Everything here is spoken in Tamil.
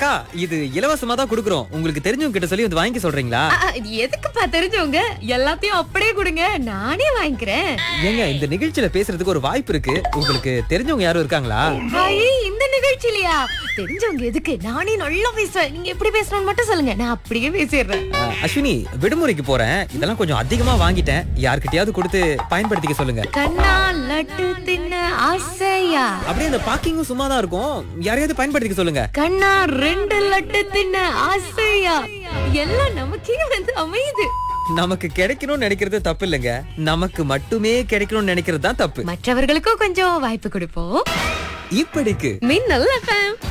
அக்கா இது இலவசமா தான் கொடுக்குறோம் உங்களுக்கு தெரிஞ்சவங்க கிட்ட சொல்லி வந்து வாங்கி சொல்றீங்களா ஆ, ஆ, இது எதுக்குப்பா தெரிஞ்சவங்க எல்லாத்தையும் அப்படியே கொடுங்க நானே வாங்கிக்கிறேன் ஏங்க இந்த நிகழ்ச்சியில பேசுறதுக்கு ஒரு வாய்ப்பு இருக்கு உங்களுக்கு தெரிஞ்சவங்க யாரும் இருக்காங்களா ஐ, இந்த நிகழ்ச்சியிலயா தெரிஞ்சவங்க எதுக்கு நானே நல்லா பேசுவேன் நீங்க எப்படி பேசணும்னு மட்டும் சொல்லுங்க நான் அப்படியே பேசிடுறேன் அஹ், அஸ்வினி விடுமுறைக்கு போறேன் இதெல்லாம் கொஞ்சம் அதிகமா வாங்கிட்டேன் யார்கிட்டயாவது கொடுத்து பயன்படுத்திக்க சொல்லுங்க கண்ணா லட்டு தின்ன ஆசையா அப்படியே அந்த பாக்கிங்கும் சும்மா தான் இருக்கும் யாரையாவது பயன்படுத்திக்க சொல்லுங்க கண்ணா ரெண்டு லட்டு தின்ன ஆசையா எல்லாம் நமக்கே வந்து அமையுது நமக்கு கிடைக்கணும்னு நினைக்கிறது தப்பு இல்லைங்க நமக்கு மட்டுமே கிடைக்கணும்னு நினைக்கிறது தான் தப்பு மற்றவர்களுக்கும் கொஞ்சம் வாய்ப்பு கொடுப்போம் இப்படிக்கு மின்னல் எஃப்எம்